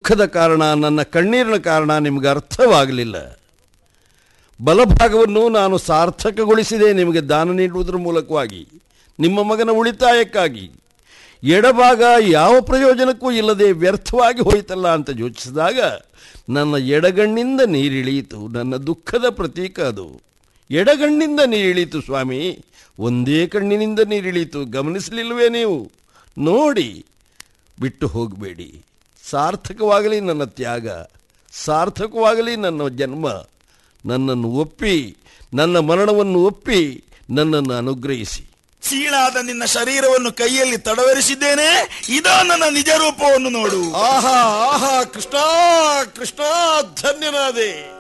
ದುಃಖದ ಕಾರಣ ನನ್ನ ಕಣ್ಣೀರಿನ ಕಾರಣ ನಿಮಗೆ ಅರ್ಥವಾಗಲಿಲ್ಲ ಬಲಭಾಗವನ್ನು ನಾನು ಸಾರ್ಥಕಗೊಳಿಸಿದೆ ನಿಮಗೆ ದಾನ ನೀಡುವುದರ ಮೂಲಕವಾಗಿ ನಿಮ್ಮ ಮಗನ ಉಳಿತಾಯಕ್ಕಾಗಿ ಎಡಭಾಗ ಯಾವ ಪ್ರಯೋಜನಕ್ಕೂ ಇಲ್ಲದೆ ವ್ಯರ್ಥವಾಗಿ ಹೋಯ್ತಲ್ಲ ಅಂತ ಯೋಚಿಸಿದಾಗ ನನ್ನ ಎಡಗಣ್ಣಿಂದ ನೀರಿಳಿಯಿತು ನನ್ನ ದುಃಖದ ಪ್ರತೀಕ ಅದು ಎಡಗಣ್ಣಿಂದ ನೀರಿಳಿಯಿತು ಸ್ವಾಮಿ ಒಂದೇ ಕಣ್ಣಿನಿಂದ ನೀರಿಳಿಯಿತು ಗಮನಿಸಲಿಲ್ವೇ ನೀವು ನೋಡಿ ಬಿಟ್ಟು ಹೋಗಬೇಡಿ ಸಾರ್ಥಕವಾಗಲಿ ನನ್ನ ತ್ಯಾಗ ಸಾರ್ಥಕವಾಗಲಿ ನನ್ನ ಜನ್ಮ ನನ್ನನ್ನು ಒಪ್ಪಿ ನನ್ನ ಮರಣವನ್ನು ಒಪ್ಪಿ ನನ್ನನ್ನು ಅನುಗ್ರಹಿಸಿ ಚೀಳಾದ ನಿನ್ನ ಶರೀರವನ್ನು ಕೈಯಲ್ಲಿ ತಡವರಿಸಿದ್ದೇನೆ ಇದೋ ನನ್ನ ನಿಜ ರೂಪವನ್ನು ನೋಡು ಆಹಾ ಆಹಾ ಕೃಷ್ಣ ಕೃಷ್ಣ ಧನ್ಯನಾದೆ